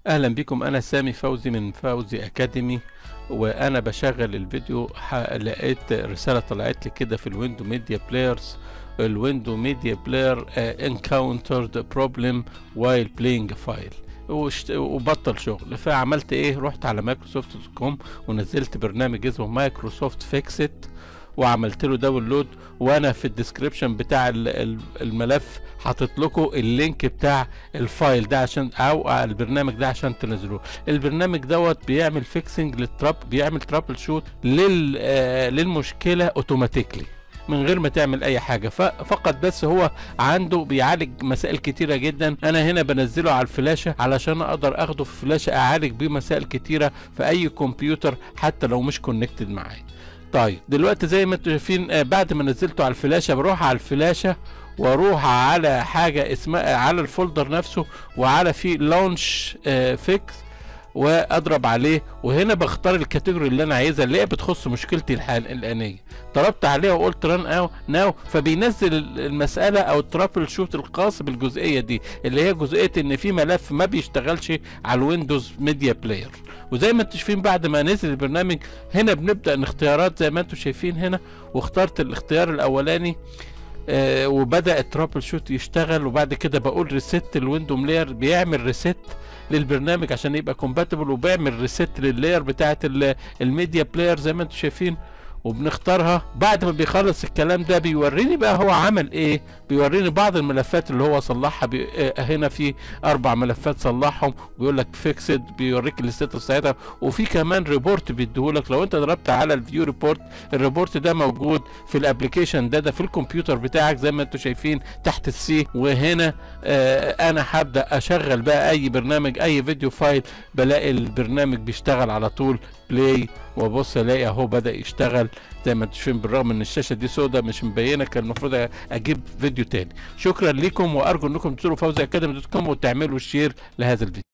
اهلا بكم انا سامي فوزي من فوزي اكاديمي وانا بشغل الفيديو ح- لقيت رساله طلعت لي كده في الويندو ميديا بلايرز الويندو ميديا بلاير انكاونترد بروبلم وايل بلاينج فايل وبطل شغل فعملت ايه رحت على مايكروسوفت دوت كوم ونزلت برنامج اسمه مايكروسوفت فيكسيت وعملت له داونلود وانا في الديسكريبشن بتاع ال- ال- الملف حاطط لكم اللينك بتاع الفايل ده عشان او البرنامج ده عشان تنزلوه البرنامج دوت بيعمل فيكسنج للتراب بيعمل ترابل شوت لل آه للمشكله اوتوماتيكلي من غير ما تعمل اي حاجه ف- فقط بس هو عنده بيعالج مسائل كتيره جدا انا هنا بنزله على الفلاشه علشان اقدر اخده في فلاشه اعالج بيه مسائل كتيره في اي كمبيوتر حتى لو مش كونكتد معايا طيب دلوقتي زي ما انتم شايفين آه، بعد ما نزلته على الفلاشه بروح على الفلاشه واروح على حاجه اسمها على الفولدر نفسه وعلى فيه لونش فيكس واضرب عليه وهنا بختار الكاتيجوري اللي انا عايزها اللي هي بتخص مشكلتي الحال الانيه ضربت عليها وقلت ران او ناو فبينزل المساله او الترابل شوت الخاص بالجزئيه دي اللي هي جزئيه ان في ملف ما بيشتغلش على الويندوز ميديا بلاير وزي ما انتم شايفين بعد ما نزل البرنامج هنا بنبدا الاختيارات زي ما انتم شايفين هنا واخترت الاختيار الاولاني آه وبدا الترابل شوت يشتغل وبعد كده بقول ريست الويندو لاير بيعمل ريست للبرنامج عشان يبقى كومباتبل وبيعمل ريست لللاير بتاعه ال- الميديا بلاير زي ما انتم شايفين وبنختارها بعد ما بيخلص الكلام ده بيوريني بقى هو عمل ايه بيوريني بعض الملفات اللي هو صلحها بي... آه هنا في اربع ملفات صلحهم بيقول لك فيكسد بيوريك الستاتس بتاعتها وفي كمان ريبورت بيديهولك لو انت ضربت على الفيو ريبورت الريبورت ده موجود في الابلكيشن ده ده في الكمبيوتر بتاعك زي ما انتم شايفين تحت السي وهنا آه انا هبدا اشغل بقى اي برنامج اي فيديو فايل بلاقي البرنامج بيشتغل على طول بلاي وابص الاقي اهو بدا يشتغل زي ما انتم شايفين بالرغم ان الشاشه دي سوداء مش مبينه كان المفروض اجيب فيديو تاني شكرا لكم وارجو انكم تزوروا فوزي اكاديمي دوت كوم وتعملوا شير لهذا الفيديو